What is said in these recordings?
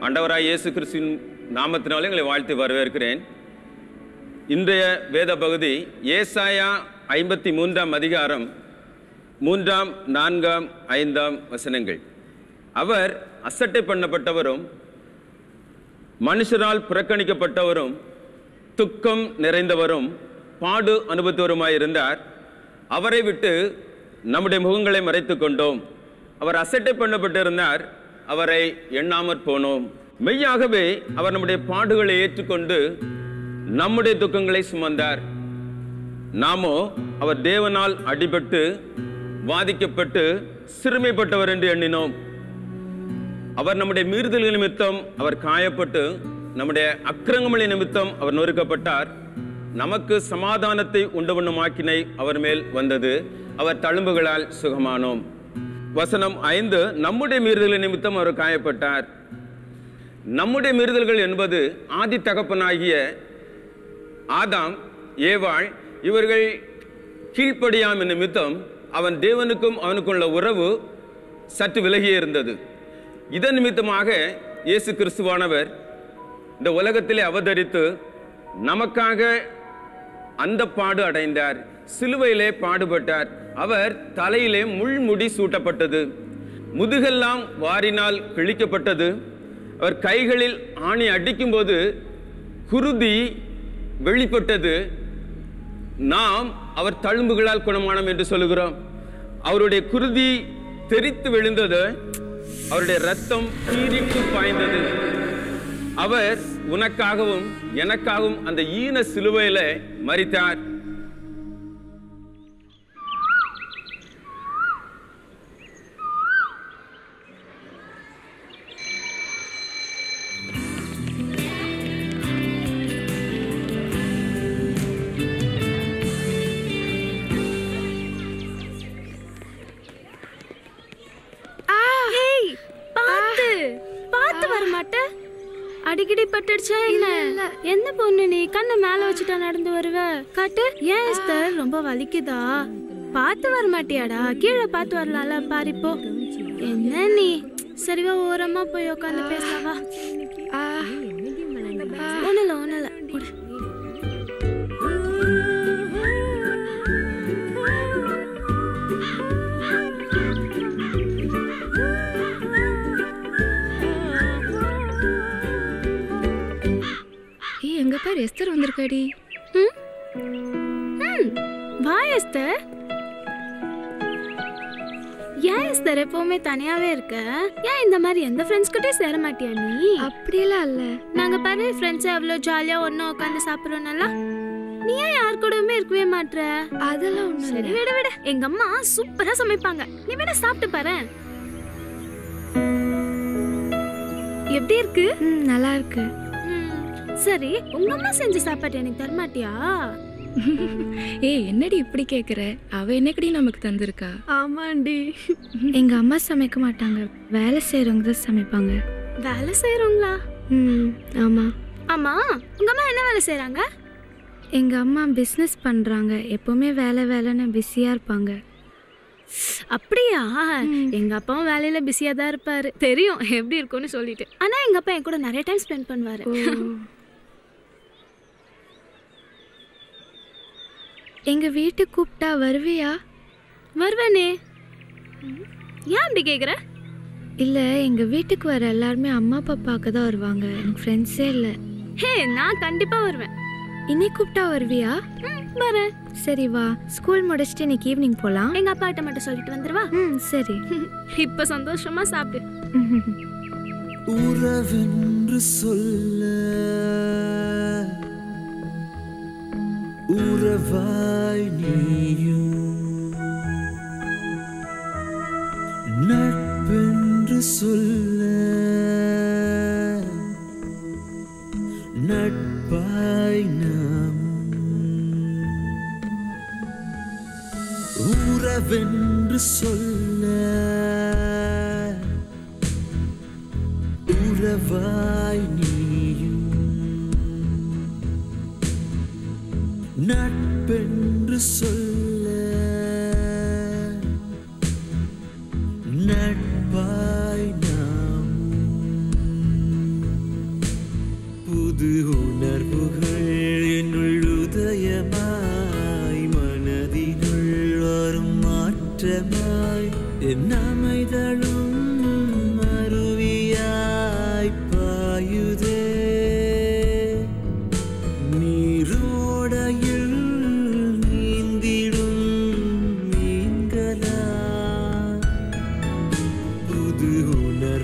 ஆண்டவராய் இயேசு கிறிஸ்துவின் நாமத்தினாலே உங்களை வாழ்த்து வரவேற்கிறேன் இன்றைய வேத பகுதி ஏசாயா ஐம்பத்தி மூன்றாம் அதிகாரம் மூன்றாம் நான்காம் ஐந்தாம் வசனங்கள் அவர் அசட்டை பண்ணப்பட்டவரும் மனுஷரால் புறக்கணிக்கப்பட்டவரும் துக்கம் நிறைந்தவரும் பாடு அனுபவித்தவருமாயிருந்தார் அவரை விட்டு நம்முடைய முகங்களை மறைத்து கொண்டோம் அவர் அசட்டை பண்ணப்பட்டிருந்தார் அவரை எண்ணாமற் போனோம் மெய்யாகவே அவர் நம்முடைய பாடுகளை ஏற்றுக்கொண்டு நம்முடைய துக்கங்களை சுமந்தார் நாமோ அவர் தேவனால் அடிபட்டு வாதிக்கப்பட்டு சிறுமைப்பட்டவர் என்று எண்ணினோம் அவர் நம்முடைய மீறுதல்கள் நிமித்தம் அவர் காயப்பட்டு நம்முடைய அக்கிரங்கமளி நிமித்தம் அவர் நொறுக்கப்பட்டார் நமக்கு சமாதானத்தை உண்டு பண்ணும் ஆக்கினை அவர் மேல் வந்தது அவர் தழும்புகளால் சுகமானோம் வசனம் ஐந்து நம்முடைய மீறுதல்கள் நிமித்தம் அவர் காயப்பட்டார் நம்முடைய மீறுதல்கள் என்பது ஆதி தகப்பனாகிய ஆதாம் ஏவாள் இவர்கள் கீழ்ப்படியாம் நிமித்தம் அவன் தேவனுக்கும் அவனுக்குள்ள உறவு சற்று விலகியே இருந்தது இதன் நிமித்தமாக இயேசு கிறிஸ்துவானவர் இந்த உலகத்திலே அவதரித்து நமக்காக அந்த பாடு அடைந்தார் சிலுவையிலே பாடுபட்டார் அவர் தலையிலே முள்முடி சூட்டப்பட்டது முதுகெல்லாம் வாரினால் கிழிக்கப்பட்டது அவர் கைகளில் ஆணி அடிக்கும்போது குருதி வெளிப்பட்டது நாம் அவர் தழும்புகளால் குணமானோம் என்று சொல்லுகிறோம் அவருடைய குருதி தெரித்து விழுந்தது அவருடைய ரத்தம் பீரிட்டு பாய்ந்தது அவர் உனக்காகவும் எனக்காகவும் அந்த ஈன சிலுவையில மரித்தார் ஏய் பாத்து பாத்து வர மாட்ட அடிக்கடி பட்டுடுச்சா என்ன என்ன பொண்ணு நீ கண்ணை மேல வச்சுட்டா நடந்து வருவ காட்டு ஏன் எஸ்தர் ரொம்ப வலிக்குதா பார்த்து வர மாட்டியாடா கீழே பார்த்து வரலாம்ல பாரு இப்போ என்ன நீ சரிவா ஓரமா போய் உட்காந்து பேசலாவா ஒண்ணுல ஒண்ணுல விடு. ஏய் எங்க பாரு எஸ்தர் வந்திருக்காடி ம்? ம், வா எஸ்தர் ஏன் எஸ்தர் எப்பவுமே தனியாவே இருக்க ஏன் இந்த மாதிரி எந்த ஃப்ரெண்ட்ஸ் கிட்டே சேர மாட்டியா நீ அப்படியெல்லாம் இல்ல நாங்க பாரு ஃப்ரெண்ட்ஸ் எவ்வளவு ஜாலியா ஒண்ணா உட்காந்து சாப்பிடுறோம் நல்லா நீ ஏன் யார் கூடவுமே இருக்கவே மாட்ற அதெல்லாம் ஒண்ணும் சரி விட விட எங்க அம்மா சூப்பரா சமைப்பாங்க நீ வேணா சாப்பிட்டு பாரு எப்படி இருக்கு ம் நல்லா இருக்கு ம், சரி உங்க அம்மா செஞ்ச சாப்பாடு எனக்கு தரமாட்டியா ஏய் என்னடி இப்படி கேக்குற அவ என்னக்கடி நமக்கு தந்திருக்கா ஆமாண்டி எங்க அம்மா சமைக்க மாட்டாங்க வேலை செய்யறவங்க தான் சமைப்பாங்க வேலை செய்யறோங்களா ம் ஆமா ஆமா உங்க அம்மா என்ன வேலை செய்றாங்க எங்க அம்மா பிஸ்னஸ் பண்றாங்க எப்பவுமே வேலை வேலைன்னு பிஸியா இருப்பாங்க அப்படியா எங்க அப்பாவும் வேலையில பிஸியா தான் இருப்பாரு தெரியும் எப்படி இருக்கும்னு சொல்லிட்டு ஆனா எங்க அப்பா என் கூட நிறைய டைம் ஸ்பெண்ட் பண்ணுவாரு எங்க வீட்டுக்கு கூப்பிட்டா வருவியா வருவேனே ஏன் அப்படி கேக்குற இல்ல எங்க வீட்டுக்கு வர எல்லாருமே அம்மா அப்பா பார்க்க தான் வருவாங்க எனக்கு ஃப்ரெண்ட்ஸே இல்ல ஹே நான் கண்டிப்பா வருவேன் இன்னைக்கு கூப்பிட்டா வருவியா ம், வரேன் சரி வா ஸ்கூல் முடிச்சுட்டு இன்னைக்கு ஈவினிங் போலாம் எங்க அப்பா கிட்ட மட்டும் சொல்லிட்டு வந்துருவா ம் சரி இப்ப சந்தோஷமா சாப்பிடு உறவென்று சொல்ல உறவாய் நீயும் நட்பென்று சொல்ல நட்பாய் நாம் உறவென்று சொல்ல உறவாய் நீயும் நட்பென்று சொல்ல நட்பாய் நாம்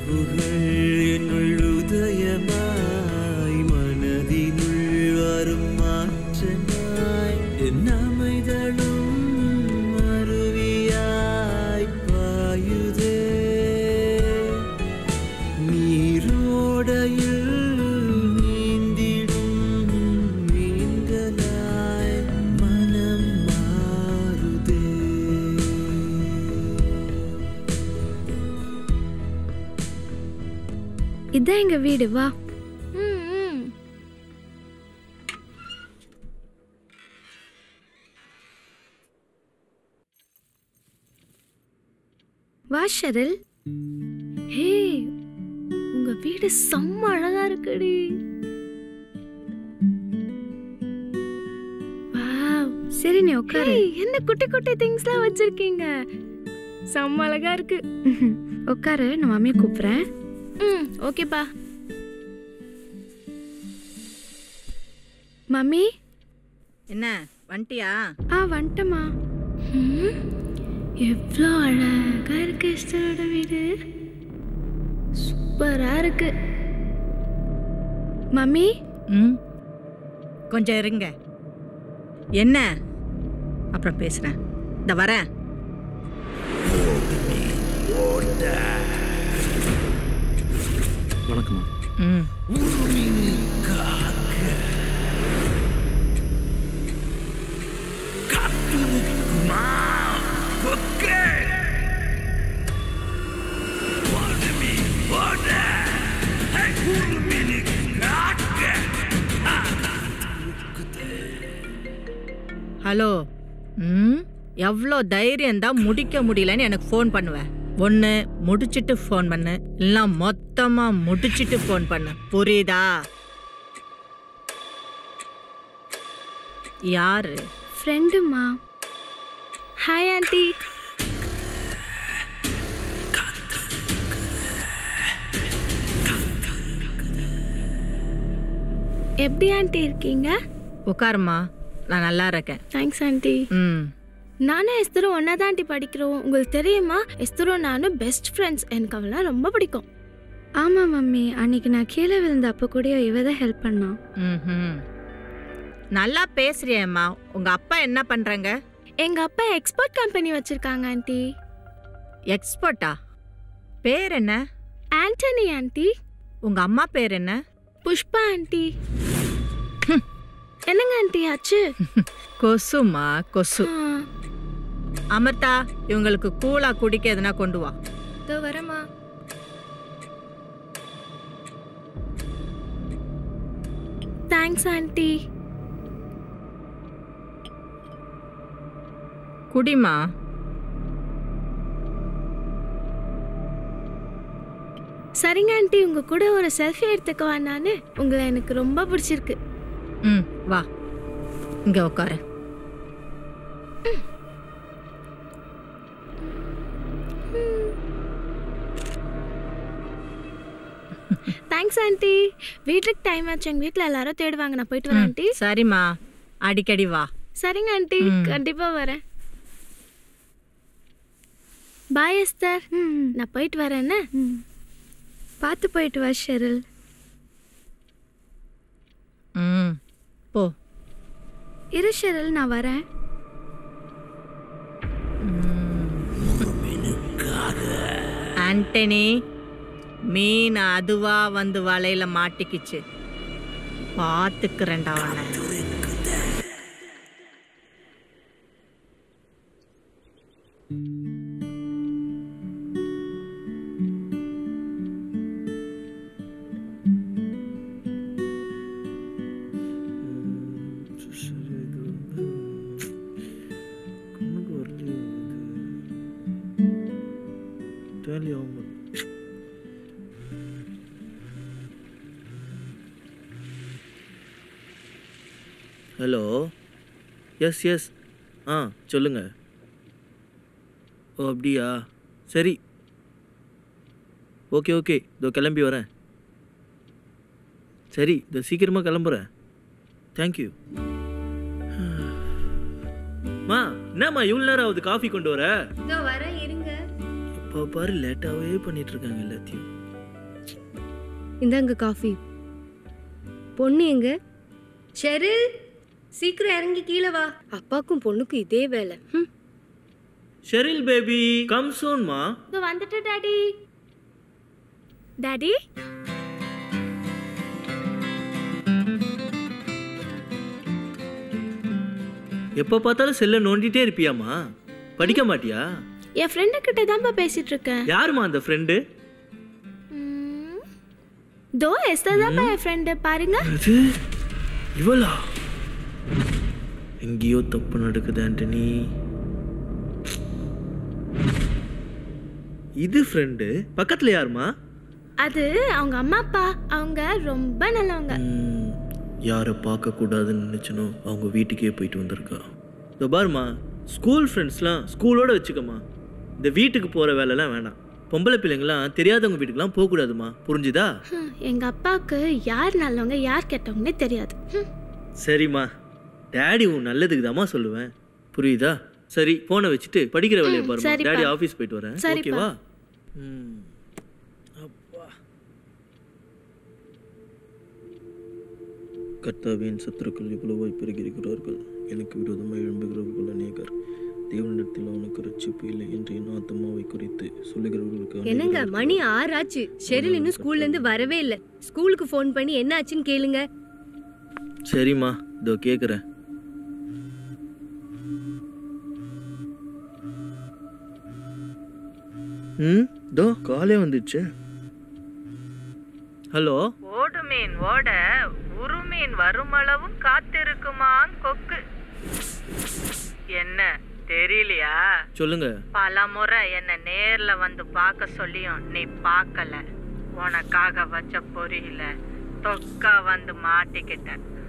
உணர்வுகள் என்னுள் உதயமாய் மனதினுள் வரும் மாற்றமாய் என் அமைதலும் அருவியாய் பாயுதே நீரோடையில் நீந்திடும் மீன்களாய் மனம் மாறுதே இதான் எங்க வீடு வா ம், ம். வா ஷெரில் ஹே உங்க வீடு செம்ம அழகா இருக்குடி வாவ் சரி நீ உட்காரு ஏய், என்ன குட்டி குட்டி திங்ஸ்லாம் வச்சிருக்கீங்க செம்ம அழகா இருக்கு உட்காரு நான் மம்மியை கூப்பிடுறேன் ம் ஓகேப்பா மம்மி என்ன வந்துட்டியா ஆ வந்துட்டம்மா ம், எவ்வளோ அழகா இருக்கு எஸ்டரோட வீடு சூப்பரா இருக்கு மம்மி ம் கொஞ்சம் இருங்க என்ன அப்புறம் பேசுகிறேன் இந்த வரேன் வணக்கம்மா ம் ஹலோ ம் எவ்வளோ தைரியம் தான் முடிக்க முடியலன்னு எனக்கு ஃபோன் பண்ணுவேன் ஒன்று முடிச்சிட்டு ஃபோன் பண்ணு இல்லைன்னா மொத்தமாக முடிச்சிட்டு ஃபோன் பண்ணு புரியுதா யாரு ஃப்ரெண்டுமா ஹாய் ஆண்டி எப்படி ஆண்டி இருக்கீங்க உட்காருமா நான் நல்லா இருக்கேன் தேங்க்ஸ் ஆண்டி ம் நானும் எஸ்தரும் ஒன்னா தான் ஆண்டி படிக்கிறோம் உங்களுக்கு தெரியுமா எஸ்தரும் நானும் பெஸ்ட் ஃப்ரெண்ட்ஸ் எனக்கு அவளாம் ரொம்ப பிடிக்கும் ஆமா மம்மி அன்னைக்கு நான் கீழே விழுந்த அப்போ கூட இவ தான் ஹெல்ப் பண்ணா ம் நல்லா பேசுறியேம்மா உங்க அப்பா என்ன பண்றாங்க எங்க அப்பா எக்ஸ்போர்ட் கம்பெனி வச்சிருக்காங்க ஆண்டி எக்ஸ்பர்ட்டா பேர் என்ன ஆண்டனி ஆண்டி உங்க அம்மா பேர் என்ன புஷ்பா ஆண்டி என்னங்க ஆண்டி ஆச்சு கொசுமா கொசு ஆ, அமிர்தா இவங்களுக்கு கூலா குடிக்க எதுனா கொண்டு வா இதோ வரமா தேங்க்ஸ் ஆண்டி குடிமா சரிங்க ஆண்டி உங்க கூட ஒரு செல்ஃபி எடுத்துக்கவா நானு உங்களை எனக்கு ரொம்ப பிடிச்சிருக்கு ம் வா இங்க உட்காரு தேங்க்ஸ் ஆண்டி வீட்டுக்கு டைம் ஆச்சு எங்க வீட்ல எல்லாரும் தேடுவாங்க நான் போயிட்டு வரேன் ஆண்டி சரிம்மா அடிக்கடி வா சரிங்க ஆண்டி ம். கண்டிப்பா வரேன் பாய் எஸ்தர் ம் நான் போயிட்டு வரேன்னு ம் பார்த்து போயிட்டு வா ஷெரில் ம் போ இரு ஷெரில் நான் வரேன் ஆண்டனி மீன் அதுவா வந்து வலையில மாட்டிக்கிச்சு பார்த்துக்கிறேன்டா அவனை கண்ணுக்கு வரலையே இது டேலி ஆகும் ஹலோ எஸ் எஸ் ஆ சொல்லுங்க ஓ அப்படியா சரி ஓகே ஓகே இதோ கிளம்பி வரேன் சரி இதோ சீக்கிரமாக கிளம்புறேன் தேங்க்யூ மா என்னம்மா இவ்வளோ நேரம் ஆகுது காஃபி கொண்டு வர இதோ வரேன் இருங்க இப்போ பாரு லேட்டாகவே பண்ணிட்டு இருக்காங்க எல்லாத்தையும் இந்தாங்க காஃபி பொண்ணு எங்க ஷெரில் சீக்கிரம் இறங்கி கீழே வா அப்பாக்கும் பொண்ணுக்கும் இதே வேலை ம். ஷெரில் பேபி கம் சூன்மா இதோ வந்துட்டு டாடி டாடி எப்போ பார்த்தாலும் செல்லை நோண்டிட்டே இருப்பியாம்மா படிக்க மாட்டியா என் ஃப்ரெண்டு கிட்ட தான்ப்பா பேசிட்டு இருக்கேன் யாரும்மா அந்த ஃப்ரெண்டு ம். தோ எஸ்தர் தான்ப்பா என் ஃப்ரெண்டு பாருங்க அது இவளா எங்கேயோ தப்பு நடக்குது ஆண்டனி இது ஃப்ரெண்டு பக்கத்துல யாருமா அது அவங்க அம்மா அப்பா அவங்க ரொம்ப நல்லவங்க யாரை பார்க்கக்கூடாதுன்னு நினச்சனோ அவங்க வீட்டுக்கே போயிட்டு வந்திருக்கா இதோ பாருமா ஸ்கூல் ஃப்ரெண்ட்ஸ்லாம் ஸ்கூலோட வச்சுக்கம்மா இந்த வீட்டுக்கு போகிற வேலைலாம் வேணாம் பொம்பளை பிள்ளைங்களாம் தெரியாதவங்க வீட்டுக்குலாம் போகக்கூடாதுமா புரிஞ்சுதா ஹம், எங்க அப்பாவுக்கு யார் நல்லவங்க யார் கெட்டவங்கன்னே தெரியாது ஹம். சரிம்மா டேடி உன் நல்லதுக்கு தாம்மா சொல்லுவேன் புரியுதா சரி ஃபோனை வச்சுட்டு படிக்கிற வேலையை பாருமா சரிப்பா. டேடி ஆஃபீஸ் போயிட்டு வரேன் சரிப்பா. ஓகேவா ம் அப்பா கர்த்தாவின் சத்துருக்கள் இவ்வளவாய் பெருகிருக்கிறார்கள் எனக்கு விரோதமாக எழும்புகிறவர்கள் அநேகர் தேவனிடத்தில் அவனுக்கு ரட்சிப்பு இல்லை என்று என் ஆத்மாவை குறித்து சொல்லுகிறவர்களுக்கு என்னங்க அநேகர் மணி ஆறாச்சு ஷெரில் இன்னும் ஸ்கூல்ல இருந்து வரவே இல்லை ஸ்கூலுக்கு ஃபோன் பண்ணி என்ன ஆச்சுன்னு கேளுங்க சரிம்மா இதோ கேட்குறேன் ம் இதோ காலே வந்துச்சு ஹலோ ஓடு மீன் ஓட உருமீன் வருமளவும் காத்திருக்குமான் கொக்கு என்ன தெரியலையா சொல்லுங்க பல முறை என்ன நேர்ல வந்து பார்க்க சொல்லியும் நீ பார்க்கல உனக்காக வச்ச பொரியல தொக்கா வந்து மாட்டிக்கிட்ட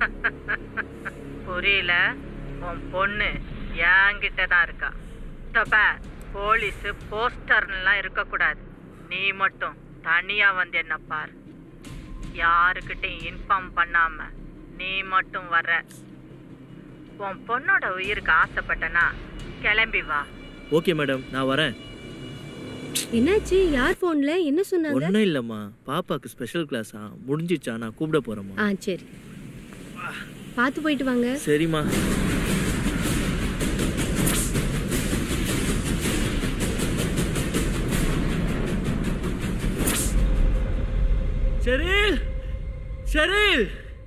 புரியல உன் பொண்ணு என்கிட்ட தான் இருக்கா தப்ப போலீஸ் போஸ்டர்லாம் இருக்கக்கூடாது நீ மட்டும் தனியா வந்து என்ன பார் யாருக்கிட்டையும் இன்ஃபார்ம் பண்ணாம நீ மட்டும் வர்ற உன் பொண்ணோட உயிருக்கு ஆசைப்பட்டனா கிளம்பி வா ஓகே மேடம் நான் வரேன் என்னாச்சு யார் ஃபோன்ல என்ன சொன்னாங்க ஒன்றும் இல்லைம்மா பாப்பாக்கு ஸ்பெஷல் கிளாஸா முடிஞ்சிச்சா நான் கூப்பிட போகிறேம்மா ஆ சரி பார்த்து போயிட்டு வாங்க சரிம்மா ஷெரீல் ஷெரீல்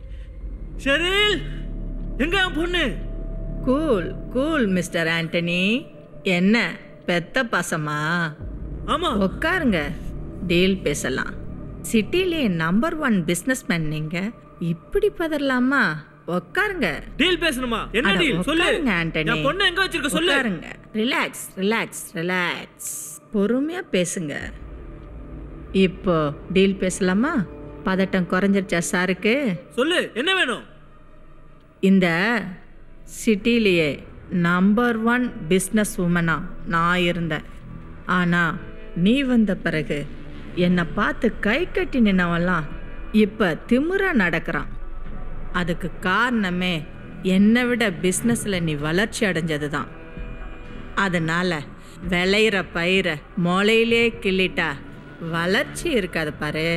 ஷெரீல் எங்க என் பொண்ணு கூல் கூல் மிஸ்டர் ஆண்டனி என்ன பெத்த பாசமா ஆமா உட்காருங்க டீல் பேசலாம் சிட்டிலே நம்பர் ஒன் பிஸ்னஸ்மேன் நீங்க இப்படி பதறலாமா உட்காருங்க டீல் பேசணுமா என்ன அட, டீல் சொல்லு உட்காருங்க, ஆண்டனி. என் பொண்ணு எங்க வச்சிருக்க சொல்லு உட்காருங்க ரிலாக்ஸ் ரிலாக்ஸ் ரிலாக்ஸ் பொறுமையா பேசுங்க இப்போ டீல் பேசலாமா பதட்டம் குறைஞ்சிருச்சா சாருக்கு சொல்லு என்ன வேணும் இந்த சிட்டிலேயே நம்பர் ஒன் பிஸ்னஸ் உமனா நான் இருந்தேன் ஆனால் நீ வந்த பிறகு என்னை பார்த்து கை கட்டி நின்னவெல்லாம் இப்போ திமிரா நடக்கிறான் அதுக்கு காரணமே என்னை விட பிஸ்னஸில் நீ வளர்ச்சி அடைஞ்சது தான் அதனால் விளையிற பயிரை முளையிலே கிள்ளிட்டா வளர்ச்சி இருக்காது பாரு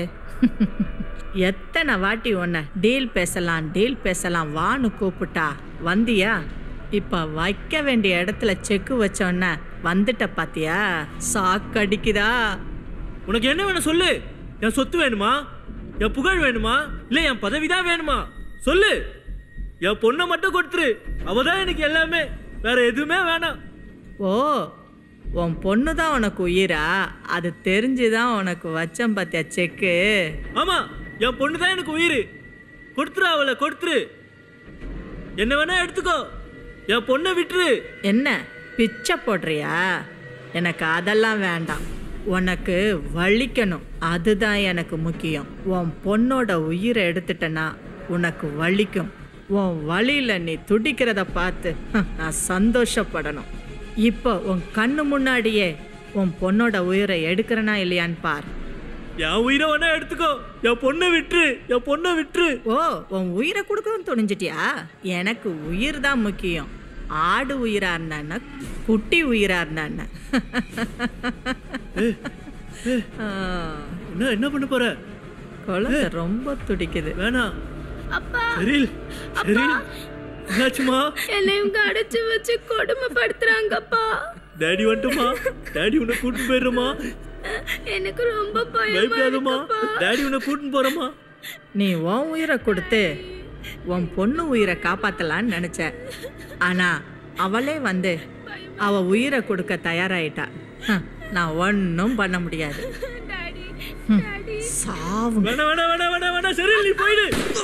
எத்தனை வாட்டி உன்னை டீல் பேசலாம் டீல் பேசலாம் வான்னு கூப்பிட்டா வந்தியா இப்போ வைக்க வேண்டிய இடத்துல செக்கு வச்சோன்ன வந்துட்ட பாத்தியா சாக்கடிக்குதா உனக்கு என்ன வேணும் சொல்லு என் சொத்து வேணுமா என் புகழ் வேணுமா இல்ல என் பதவி தான் வேணுமா சொல்லு என் பொண்ணை மட்டும் கொடுத்துரு அவ தான் எனக்கு எல்லாமே வேற எதுவுமே வேணாம் ஓ உன் பொண்ணு தான் உனக்கு உயிரா அது தெரிஞ்சுதான் உனக்கு வச்சம் பாத்தியா செக்கு ஆமா என் பொண்ணு தான் எனக்கு உயிர் கொடுத்துரு அவளை கொடுத்துரு என்ன வேணா எடுத்துக்கோ என் பொண்ணை விட்டுரு என்ன பிச்சை போடுறியா எனக்கு அதெல்லாம் வேண்டாம் உனக்கு வலிக்கணும் அதுதான் எனக்கு முக்கியம் உன் பொண்ணோட உயிரை எடுத்துட்டனா உனக்கு வலிக்கும் உன் வழியில நீ துடிக்கிறத பார்த்து நான் சந்தோஷப்படணும் இப்போ உன் கண்ணு முன்னாடியே உன் பொண்ணோட உயிரை எடுக்கிறனா இல்லையான்னு பார் என் உயிரை வேணா எடுத்துக்கோ என் பொண்ணை விட்டுரு என் பொண்ணை விட்டுரு ஓ உன் உயிரை கொடுக்கணும்னு துணிஞ்சிட்டியா எனக்கு உயிர் தான் முக்கியம் ஆடு உயிரா இருந்தா குட்டி உயிரா இருந்தா என்ன என்ன பண்ண போற குழந்தை ரொம்ப துடிக்குது வேணாம் அப்பா செரில் செரில் என்னாச்சுமா என்னை இவங்க அடைச்சு வச்சு கொடுமைப்படுத்துறாங்கப்பா டேடி வந்துட்டுமா டேடி உன்னை கூட்டிட்டு போயிடுறோமா எனக்கு ரொம்ப பயமா பயப்படாதம்மா இருக்குப்பா டேடி உன்னை கூட்டிட்டு போறோமா நீ உன் உயிரை கொடுத்து உன் பொண்ணு உயிரை காப்பாத்தலான்னு நினைச்ச ஆனா அவளே வந்து அவ உயிரை கொடுக்க தயாராயிட்டா ஹம், நான் ஒன்றும் பண்ண முடியாது ஹம், சாவுங்க வேணாம் வேணாம் வேணாம் வேணாம் வேணாம் செரில் நீ போயிடு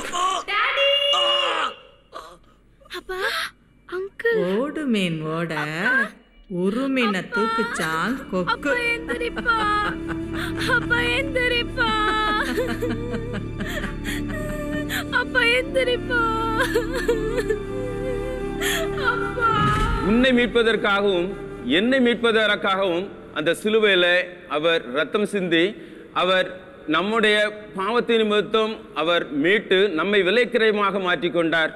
அப்பா அங்கிள் ஓடு மீன் ஓட ஒரு மீனை தூக்குச்சான் கொக்கு அப்பா எந்திரிப்பா அப்பா எந்திரிப்பா அப்பா எந்திரிப்பா அப்பா உன்னை மீட்பதற்காகவும் என்னை மீட்பதற்காகவும் அந்த சிலுவையில் அவர் ரத்தம் சிந்தி அவர் நம்முடைய பாவத்தின் நிமித்தம் அவர் மீட்டு நம்மை விலைக்கிரயமாக மாற்றிக்கொண்டார்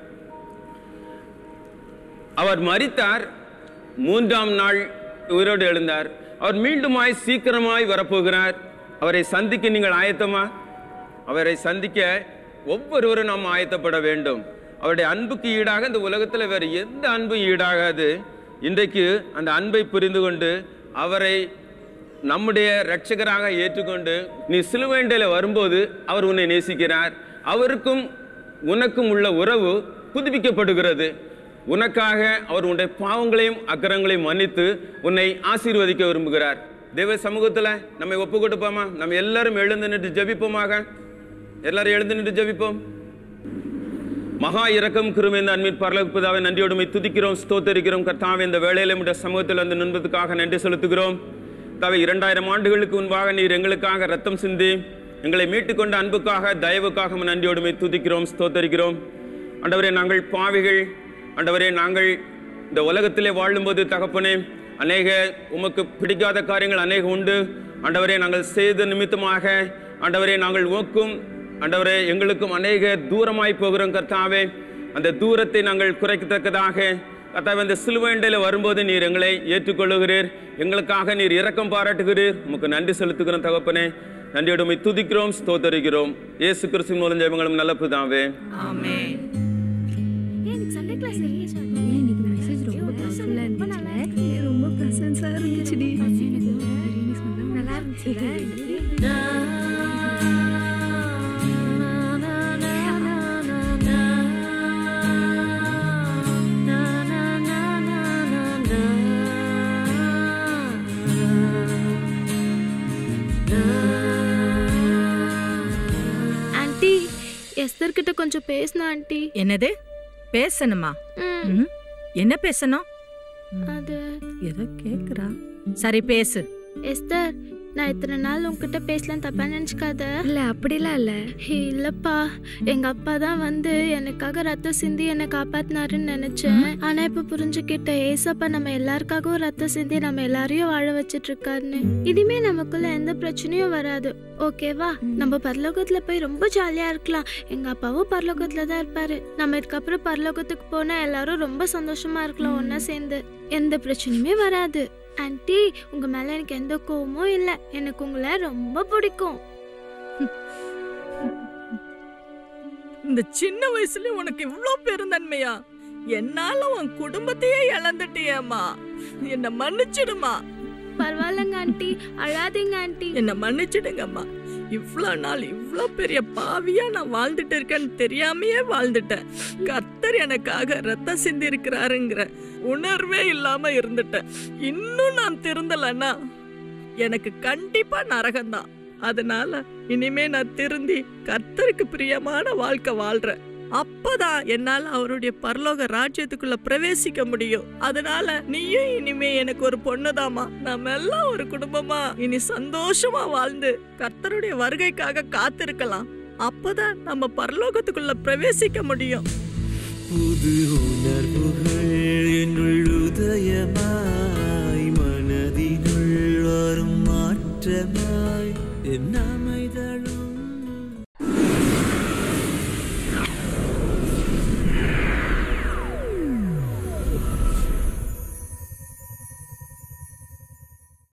அவர் மரித்தார் மூன்றாம் நாள் உயிரோடு எழுந்தார் அவர் மீண்டுமாய் சீக்கிரமாய் வரப்போகிறார் அவரை சந்திக்க நீங்கள் ஆயத்தமா அவரை சந்திக்க ஒவ்வொருவரும் நாம் ஆயத்தப்பட வேண்டும் அவருடைய அன்புக்கு ஈடாக இந்த உலகத்தில் வேறு எந்த அன்பும் ஈடாகாது இன்றைக்கு அந்த அன்பை புரிந்து கொண்டு அவரை நம்முடைய இரட்சகராக ஏற்றுக்கொண்டு நீ சிலுவைண்டையில் வரும்போது அவர் உன்னை நேசிக்கிறார் அவருக்கும் உனக்கும் உள்ள உறவு புதுப்பிக்கப்படுகிறது உனக்காக அவர் உன்னுடைய பாவங்களையும் அக்கரங்களையும் மன்னித்து உன்னை ஆசீர்வதிக்க விரும்புகிறார் தேவ சமூகத்தில் நம்மை ஒப்பு கொடுப்போமா நம்ம எல்லாரும் எழுந்து நின்று ஜெபிப்போமாக எல்லாரும் எழுந்து நின்று ஜெபிப்போம் மகா இரக்கம் கிருமிந்த அன்பின் பரலகுப்பதாவை நன்றியோடுமை துதிக்கிறோம் ஸ்தோத்தரிக்கிறோம் கர்த்தாவே இந்த வேளையில நம்முடைய சமூகத்தில் வந்து நின்பதுக்காக நன்றி செலுத்துகிறோம் தாவே இரண்டாயிரம் ஆண்டுகளுக்கு முன்பாக நீர் எங்களுக்காக ரத்தம் சிந்தி எங்களை மீட்டுக்கொண்ட அன்புக்காக தயவுக்காக உம்மை நன்றியோடுமை துதிக்கிறோம் ஸ்தோத்தரிக்கிறோம் ஆண்டவரே நாங்கள் பாவிகள் ஆண்டவரே நாங்கள் இந்த உலகத்திலே வாழும்போது தகப்பனே அநேக உமக்கு பிடிக்காத காரியங்கள் அநேகம் உண்டு ஆண்டவரே நாங்கள் செய்த நிமித்தமாக ஆண்டவரே நாங்கள் உமக்கும் ஆண்டவரே எங்களுக்கும் அநேக தூரமாய் போகிறோம் கர்த்தாவே அந்த தூரத்தை நாங்கள் குறைக்கத்தக்கதாக கர்த்தாவே அந்த சிலுவைண்டையில் வரும்போது நீர் எங்களை ஏற்றுக்கொள்ளுகிறீர் எங்களுக்காக நீர் இரக்கம் பாராட்டுகிறீர் உமக்கு நன்றி செலுத்துகிறோம் தகப்பனே நன்றியோடு உம்மை துதிக்கிறோம் ஸ்தோத்தரிக்கிறோம் இயேசு கிறிஸ்து மூலம் ஜெபங்களும் நல்ல பிதாவே ஆமென் எனக்கு சண்டே கிளாஸ் இருந்துச்சு இன்னைக்கு மெசேஜ் ரொம்ப பவர்ஃபுல்லா இருந்துச்சுல ரொம்ப ப்ரெசன்ஸா இருந்துச்சுடி நல்லா இருந்துச்சுல ஆன்ட்டி எஸ்தர் கிட்ட கொஞ்சம் பேசினா ஆன்ட்டி என்னது பேசணுமா ம், ம், என்ன பேசணும் அது ஏதோ கேக்குறா சரி பேசு எஸ்தர் நான் இத்தனை நாள் உன்கிட்ட பேசலாம் தப்பா நினைச்சுக்காத இல்ல அப்படிலாம் இல்ல இல்லப்பா எங்க அப்பா தான் வந்து எனக்காக ரத்தம் சிந்தி என்னை காப்பாத்தினாருன்னு நினைச்சேன் ஆனா இப்ப புரிஞ்சுக்கிட்டேன் ஏசப்பா நம்ம எல்லாருக்காகவும் ரத்தம் சிந்தி நம்ம எல்லாரையும் வாழ வச்சிட்டு இருக்காருன்னு இனிமே நமக்குள்ள எந்த பிரச்சனையும் வராது ஓகேவா நம்ம பரலோகத்துல போய் ரொம்ப ஜாலியா இருக்கலாம் எங்க அப்பாவும் பரலோகத்துல தான் இருப்பாரு நம்ம இதுக்கப்புறம் பரலோகத்துக்கு போனா எல்லாரும் ரொம்ப சந்தோஷமா இருக்கலாம் ஒன்னா சேர்ந்து எந்த பிரச்சனையுமே வராது ஆன்ட்டி உங்க மேல எனக்கு எந்த கோவமும் இல்ல எனக்கு உங்களை ரொம்ப பிடிக்கும் இந்த சின்ன வயசுல உனக்கு இவ்ளோ பெருந்தன்மையா என்னால உன் குடும்பத்தையே இழந்துட்டியேம்மா என்ன மன்னிச்சிடுமா பரவாயில்லங்க ஆண்டி அழாதீங்க ஆண்டி என்ன மன்னிச்சிடுங்கம்மா இவ்ளோ நாள் இவ்ளோ பெரிய பாவியா நான் வாழ்ந்துட்டு இருக்கேன்னு தெரியாமையே வாழ்ந்துட்டேன் கர்த்தர் எனக்காக ரத்தம் சிந்தி இருக்கிறாருங்கிற உணர்வே இல்லாம இருந்துட்டேன் இன்னும் நான் திருந்தலன்னா எனக்கு கண்டிப்பா நரகம்தான் அதனால இனிமே நான் திருந்தி கர்த்தருக்கு பிரியமான வாழ்க்கை வாழ்றேன் அப்பதான் என்னால அவருடைய பரலோக ராஜ்யத்துக்குள்ள பிரவேசிக்க முடியும் அதனால நீயும் இனிமே எனக்கு ஒரு பொண்ணுதாம்மா நம்ம எல்லாம் ஒரு குடும்பமா இனி சந்தோஷமா வாழ்ந்து கர்த்தருடைய வருகைக்காக காத்திருக்கலாம் அப்பதான் நம்ம பரலோகத்துக்குள்ள பிரவேசிக்க முடியும் புது உணர்வுகள்